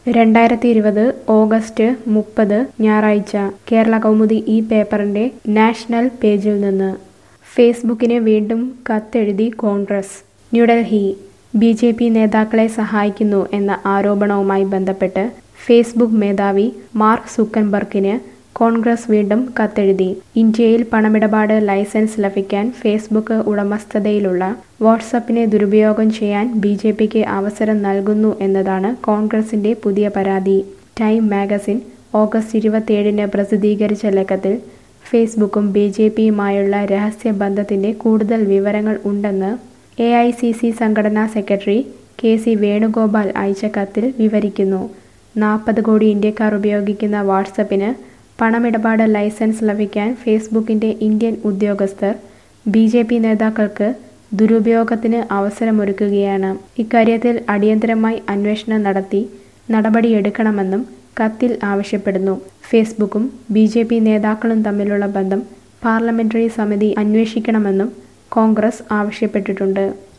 രണ്ടായിരത്തി ഇരുപത് ഓഗസ്റ്റ് മുപ്പത് ഞായറാഴ്ച കേരള കൗമുദി ഈ പേപ്പറിന്റെ നാഷണൽ പേജിൽ നിന്ന് ഫേസ്ബുക്കിന് വീണ്ടും കത്തെഴുതി Congress New Delhi B J P നേതാക്കളെ സഹായിക്കുന്നു എന്ന ആരോപണവുമായി ബന്ധപ്പെട്ട് ഫേസ്ബുക്ക് മേധാവി മാർക്ക് സുക്കൻബർഗിന് കോൺഗ്രസ് വീണ്ടും കത്തെഴുതി ഇന്ത്യയിൽ പണമിടപാട് ലൈസൻസ് ലഭിക്കാൻ ഫേസ്ബുക്ക് ഉടമസ്ഥതയിലുള്ള വാട്സപ്പിനെ ദുരുപയോഗം ചെയ്യാൻ ബി ജെ പിക്ക് അവസരം നൽകുന്നു എന്നതാണ് കോൺഗ്രസിന്റെ പുതിയ പരാതി ടൈം മാഗസിൻ ഓഗസ്റ്റ് ഇരുപത്തിയേഴിന് പ്രസിദ്ധീകരിച്ച ലേഖത്തിൽ ഫേസ്ബുക്കും ബി ജെ പിയുമായുള്ള രഹസ്യ ബന്ധത്തിന്റെ കൂടുതൽ വിവരങ്ങൾ ഉണ്ടെന്ന് എ ഐ സി സി സംഘടനാ സെക്രട്ടറി കെ സി വേണുഗോപാൽ അയച്ച കത്തിൽ വിവരിക്കുന്നു നാൽപ്പത് കോടി ഇന്ത്യക്കാർ ഉപയോഗിക്കുന്ന വാട്സപ്പിന് പണമിടപാട് ലൈസൻസ് ലഭിക്കാൻ ഫേസ്ബുക്കിന്റെ ഇന്ത്യൻ ഉദ്യോഗസ്ഥർ ബി ജെ പി നേതാക്കൾക്ക് ദുരുപയോഗത്തിന് അവസരമൊരുക്കുകയാണ് ഇക്കാര്യത്തിൽ അടിയന്തരമായി അന്വേഷണം നടത്തി നടപടിയെടുക്കണമെന്നും കത്തിൽ ആവശ്യപ്പെടുന്നു ഫേസ്ബുക്കും ബി ജെ പി നേതാക്കളും തമ്മിലുള്ള ബന്ധം പാർലമെന്ററി സമിതി അന്വേഷിക്കണമെന്നും കോൺഗ്രസ് ആവശ്യപ്പെട്ടിട്ടുണ്ട്